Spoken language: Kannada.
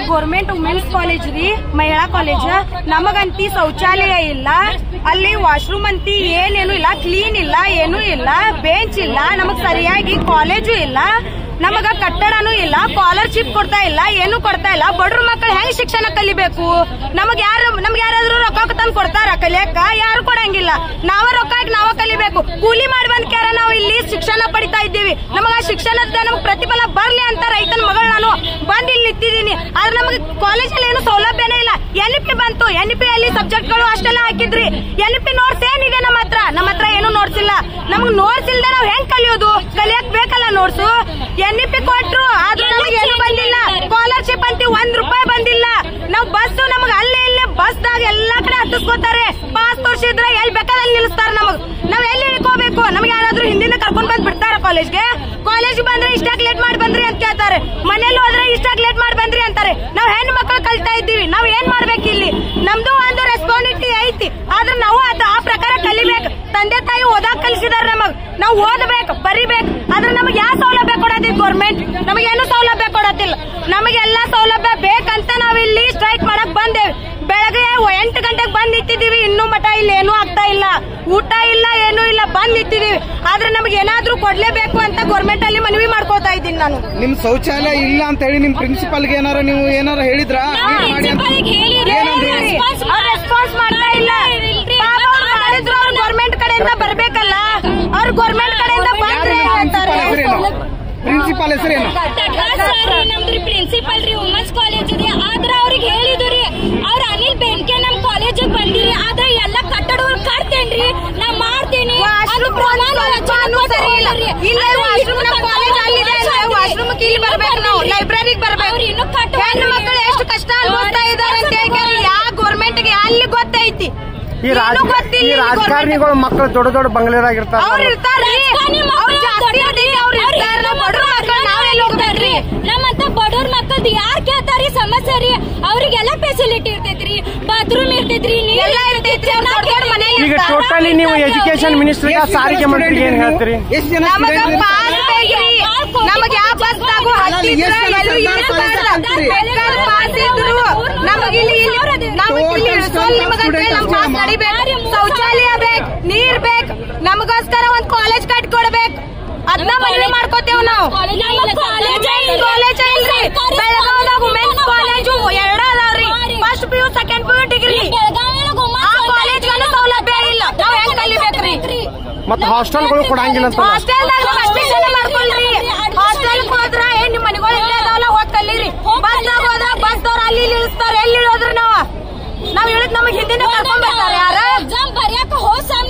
ಗೋರ್ಮೆಂಟ್ ವುಮೆನ್ಸ್ ಕಾಲೇಜ್ ರೀ ಮಹಿಳಾ ಕಾಲೇಜ್ ನಮಗಂತಿ ಶೌಚಾಲಯ ಇಲ್ಲ ಅಲ್ಲಿ ವಾಶ್ರೂಮ್ ಅಂತಿ ಏನೇನು ಇಲ್ಲ ಕ್ಲೀನ್ ಇಲ್ಲ ಏನೂ ಇಲ್ಲ ಬೆಂಚ್ ಇಲ್ಲ ನಮಗ್ ಸರಿಯಾಗಿ ಕಾಲೇಜು ಇಲ್ಲ ನಮಗ ಕಟ್ಟಡನೂ ಇಲ್ಲ ಸ್ಕಾಲರ್ಶಿಪ್ ಕೊಡ್ತಾ ಇಲ್ಲ ಏನು ಕೊಡ್ತಾ ಇಲ್ಲ ಬಡ್ರ ಮಕ್ಕಳು ಹೆಂಗ್ ಶಿಕ್ಷಣ ಕಲಿಬೇಕು ನಮಗ್ ಯಾರು ನಮ್ಗೆ ಯಾರಾದ್ರೂ ರೊಕ್ಕ ತಂದು ಕೊಡ್ತಾರ ಕಲಿಯಕ್ಕ ಯಾರು ಕೊಡಂಗಿಲ್ಲ ನಾವ ರೊಕ್ಕ ಹಾಕಿ ನಾವ ಕಲಿಬೇಕು ಕೂಲಿ ಮಾಡಿ ಬಂದ್ ಕ್ಯಾರ ನಾವು ಇಲ್ಲಿ ಶಿಕ್ಷಣ ಪಡಿತಾ ಇದ್ದೀವಿ ನಮಗ ಆ ಶಿಕ್ಷಣದ ನಮಗ್ ಪ್ರತಿಫಲ ಬರ್ಲಿ ಅಂತ ರೈತನ ಮಗಳು ನಾನು ಬಂದ್ ಇಲ್ಲಿ ನಿಂತಿದ್ದೀನಿ ಆದ್ರೆ ನಮಗೆ ಕಾಲೇಜಲ್ಲಿ ಏನು ಸೌಲಭ್ಯನೇ ಇಲ್ಲ ಎನ್ ಪಿ ಬಂತು ಎನ್ ಪಿ ಅಲ್ಲಿ ಸಬ್ಜೆಕ್ಟ್ ಗಳು ಅಷ್ಟೆಲ್ಲ ಹಾಕಿದ್ರಿ ಎನ್ ಪಿ ನೋಟ್ಸ್ ಏನಿದೆ ನಮ್ಮ ಹತ್ರ ನಮ್ಮ ಹತ್ರ ಏನು ನೋಟ್ಸ್ ಇಲ್ಲ ನಮ್ಗ್ ನೋಟ್ಸ್ ಇಲ್ದೆ ನಾವ್ ಹೆಂಗ್ ಕಲಿಯೋದು ಕಲಿಯಕ್ ಬೇಕಲ್ಲ ನೋಟ್ಸು ಎನ್ ಪಿ ಕೊಟ್ರು ಆದ್ರೂ ನಮಗೆ ಏನು ಬಂದಿಲ್ಲ ಸ್ಕಾಲರ್ಶಿಪ್ ಅಂತ ಒಂದ್ ರೂಪಾಯಿ ಬಂದಿಲ್ಲ ನಾವ್ ಬಸ್ ನಮಗ್ ಅಲ್ಲೇ ಇಲ್ಲೇ ಬಸ್ದಾಗ ಎಲ್ಲಾ ಕಡೆ ಹತ್ತಿಸ್ಕೋತಾರೆ ಪಾಸ್ ತೋರ್ಸಿದ್ರೆ ಎಲ್ಲಿ ಬೇಕಾದಲ್ಲಿ ನಿಲ್ಲಿಸ್ತಾರ ನಮಗ್ ನಾವ್ ಎಲ್ಲಿ ಇಳ್ಕೋಬೇಕು ನಮ್ಗೆ ಯಾರಾದ್ರೂ ಹಿಂದಿನ ಕರ್ಕೊಂಡ್ ಬಂದ್ ಬಿಡ್ತಾರ ಕಾಲೇಜ್ಗೆ ಕಾಲೇಜ್ ಬಂದ್ರೆ ಇಷ್ಟಾಗ್ ಲೇಟ್ ಮಾಡಿ ಬಂದ್ರಿ ಅಂತ ಕೇಳ್ತಾರೆ ಮನೇಲಿ ಹೋದ್ರೆ ಇಷ್ಟಾಗ್ ಲೇಟ್ ಮಾಡಿ ಬಂದ್ರಿ ಅಂತಾರೆ ನಾವ್ ಹೆಣ್ಣು ಮಕ್ಕಳು ಕಲಿತಾ ಇದ್ದೀವಿ ನಾವ್ ಏನ್ ಮಾಡ್ಬೇಕು ಇಲ್ಲಿ ನಮ್ದು ಒಂದು ರೆಸ್ಪಾನ್ಸಿಬಿಲಿಟಿ ಐತಿ ಆದ್ರೆ ನಾವು ಅದ್ ಆ ಪ್ರಕಾರ ಕಲಿಬೇಕು ತಂದೆ ತಾಯಿ ಓದಾಕ್ ಕಲಿಸಿದಾರ ನಮಗ್ ನಾವು ಓದಬೇಕು ಬರಿಬೇಕು ಆದ್ರೆ ನಮಗೆ ಯಾವ ಸೌಲಭ್ಯ ಕೊಡೋದಿಲ್ಲ ಗೌರ್ಮೆಂಟ್ ನಮಗೆ ಏನು ಸೌಲಭ್ಯ ಕೊಡೋದಿಲ್ಲ ನಮಗೆಲ್ಲಾ ಸೌಲಭ್ಯ ಬೇಕಂತ ನಾವ್ ಇಲ್ಲಿ ಸ್ಟ್ರೈಕ್ ಮಾಡಕ್ ಬಂದೇವಿ ಬೆಳಗ್ಗೆ ಎಂಟು ಗಂಟೆಗೆ ಬಂದ್ ನಿಂತಿದೀವಿ ಇನ್ನೂ ಮಠ ಇಲ್ಲಿ ಏನೂ ಆಗ್ತಾ ಇಲ್ಲ ಊಟ ಇಲ್ಲ ಏನೂ ಇಲ್ಲ ಬಂದ್ ನಿಂತಿದೀವಿ ಆದ್ರೆ ನಮ್ಗೆ ಏನಾದ್ರೂ ಕೊಡ್ಲೇಬೇಕು ಅಂತ ಗೌರ್ಮೆಂಟ್ ಅಲ್ಲಿ ಮನವಿ ಮಾಡ್ಕೋತಾ ಇದ್ದೀನಿ ನಾನು ನಿಮ್ ಶೌಚಾಲಯ ಇಲ್ಲ ಅಂತ ಹೇಳಿ ನಿಮ್ ಪ್ರಿನ್ಸಿಪಾಲ್ಗೆ ಏನಾರ ನೀವು ಏನಾರ ಹೇಳಿದ್ರ ಮಾಡಿ ಅಂತ ಏನಂದ್ರಿ ರೆಸ್ಪಾನ್ಸ್ ಮಾಡ್ತಾ ಇಲ್ಲ ಪಾಪ ಅವ್ರು ಮಾಡಿದ್ರು ಅವ್ರು ಗೌರ್ಮೆಂಟ್ ಕಡೆಯಿಂದ ಬರ್ಬೇಕಲ್ಲ ಅವ್ರು ಗೌರ್ಮೆಂಟ್ ಕಡೆಯಿಂದ ಬಂದ್ರೆ ಅಂತಾರೆ ಪ್ರಿನ್ಸಿಪಾಲ್ ಹೆಸರೇನು ನಮ್ದ್ರಿ ಪ್ರಿನ್ಸಿಪಲ್ ರೀ ವುಮೆನ್ಸ್ ಕಾಲೇಜ್ ರೀ ಆದ್ರ ಅವ್ರಿಗೆ ಹೇಳಿದ್ರಿ ಅವ್ರ ಅನಿಲ್ ಬೆನ್ಕೆ ನಮ್ ಕಾಲೇಜ್ ಬಂದಿರಿ ಆದ್ರೆ ಎಲ್ಲ ಕಟ್ಟಡ ಕಟ್ತೇನ್ರಿ ನಾ ಮಾಡ್ತೀನಿ ಅದು ಪ್ರಮಾಣ ವಚನ ಸರಿ ಇಲ್ಲ ಇಲ್ಲ ವಾಶ್ರೂಮ್ ನಮ್ಮ ಕಾಲೇಜ್ ಅಲ್ಲಿದೆ ವಾಶ್ರೂಮ್ ಇಲ್ಲಿ ಬರ್ಬೇಕು ನಾವು ಲೈಬ್ರರಿಗೆ ಬರ್ಬೇಕು ಅವ್ರು ಇನ್ನೂ ಕಟ್ಟ ಹೆಣ್ಣು ಮಕ್ಕಳು ಎಷ್ಟು ಕಷ್ಟ ಅನುಭವಿಸ್ತಾ ಇದ್ದಾರೆ ಅಂತ ಹೇಳಿ ಯಾವ ಗೌರ್ಮೆಂಟ್ಗೆ ಅಲ್ಲಿ ಗೊತ್ತೈತಿ ಈ ಇನ್ನೂ ರಾಜ ಗೊತ್ತಿಲ್ಲ ಈ ಈ government. ರಾಜಕಾರಣಿಗಳು ಮಕ್ಕಳು ದೊಡ್ಡ ದೊಡ್ಡ ಬಂಗ್ಲೆದಾಗ ಇರ್ತಾರ ಅವ್ರು ಇರ್ತಾರ್ರಿ ಅವ್ರು ಜಾಸ್ತಿ ಅದಿ ಅವ್ರು ಇರ್ತಾರ ನಾವು ಬಡವ್ರ ಮಕ್ಕಳು ನಾವೆಲ್ಲ ಹೋಗ್ಬೇಕ್ರಿ ನಮ್ಮಂತ ಬಡವ್ರ ಮಕ್ಕಳ್ದು ಯಾರ್ ಕೇಳ್ತಾರಿ ಸಮಸ್ಯೆ ರೀ ಅವ್ರಿಗೆಲ್ಲ ಫೆಸಿಲಿಟಿ ಇರ್ತೈತ್ರಿ ಬಾತ್ರೂಮ್ ಇರ್ತೈತ್ರಿ ನೀರ್ ಎಲ್ಲ ಇರ್ತೈತಿ ಅವ್ರ್ ದೊಡ್ಡ ದೊಡ್ಡ ಮನೆ ಈಗ ಟೋಟಲಿ ನೀವು ಎಜುಕೇಶನ್ ಮಿನಿಸ್ಟರ್ಗೆ ಸಾರಿಗೆ ಮಂತ್ರಿಗೆ ಏನ್ ಹೇಳ್ತೀರಿ ಎಷ್ಟು ಜನ ನಮಗ student ಪಾಸ್ ಬೇಕ್ರಿ ನಮಗ ಯಾವ ಬಸ್ದಾಗೂ ಹತ್ತಿದ್ರ ಎಲ್ಲೂ ಇಳಿಸ್ಬಾರ್ದು. ಬೇಕಾದ್ರೆ ಪಾಸ್ ಇದ್ರು ನಮಗ ಇಲ್ಲಿ ಇಲ್ಲಿ ನಮಗ್ ಇಲ್ಲಿ ಇಳಿಸೋಲ್ ನಿಮಗಂತೆ ನಮ್ ಪಾಸ್ ನಡಿಬೇಕು ಶೌಚಾಲಯ ಬೇಕು ನೀರ್ ಬೇಕು ನಮಗೋಸ್ಕರ ಒಂದ್ ಕಾಲೇಜ್ ಕಟ್ಕೊಡ್ಬೇಕು ಅದನ್ನ ಮನವಿ ಮಾಡ್ಕೋತೇವ್ ನಾವು ಕಾಲೇಜ್ ಕಾಲೇಜ್ ಇಲ್ರಿ ಬೆಳಗಾವದಾಗ ವುಮೆನ್ಸ್ ಕಾಲೇಜು ಎರಡ ಅದಾವ್ರಿ first P U second P U degree ಆ ಕಾಲೇಜ್ಗನು ಸೌಲಭ್ಯ ಇಲ್ಲ ನಾವ್ ಹೆಂಗ್ ಕಲಿಬೇಕ್ರಿ ಮತ್ತೆ ಹಾಸ್ಟೆಲ್ಗಳು ಕೊಡಂಗಿಲ್ಲ ಅಂತ ಹಾಸ್ಟೆಲ್ದಾಗ ಅಡ್ಮಿಷನ್ ಮಾಡ್ಕೊಳ್ರಿ ಹಾಸ್ಟೆಲ್ ಹೋದ್ರ ಏನ್ ನಿಮ್ ಮನೆಗಳು ಇಲ್ಲೇ ಅದಾವಲ್ಲ ಹೋಗ್ ಕಲೀರಿ ಬಸ್ನಾಗ ಹೋದ್ರ ಬಸ್ದವ್ರ ಅಲ್ಲಿ ಇಲ್ಲಿ ಇಳಿಸ್ತಾರ ಎಲ್ಲಿ ಇಳಿಯೋದ್ರಿ ನಾವ್ ನಾವ್ ಇಳಿದ್ ನಮಗ್ ಹಿಂದಿನ ಕರ್ಕೊಂಡ್ ಬರ್ತಾರ ಯಾರ ಎಕ್ಸಾಮ್ ಬರ್ಯಾಕ ಹೋದ್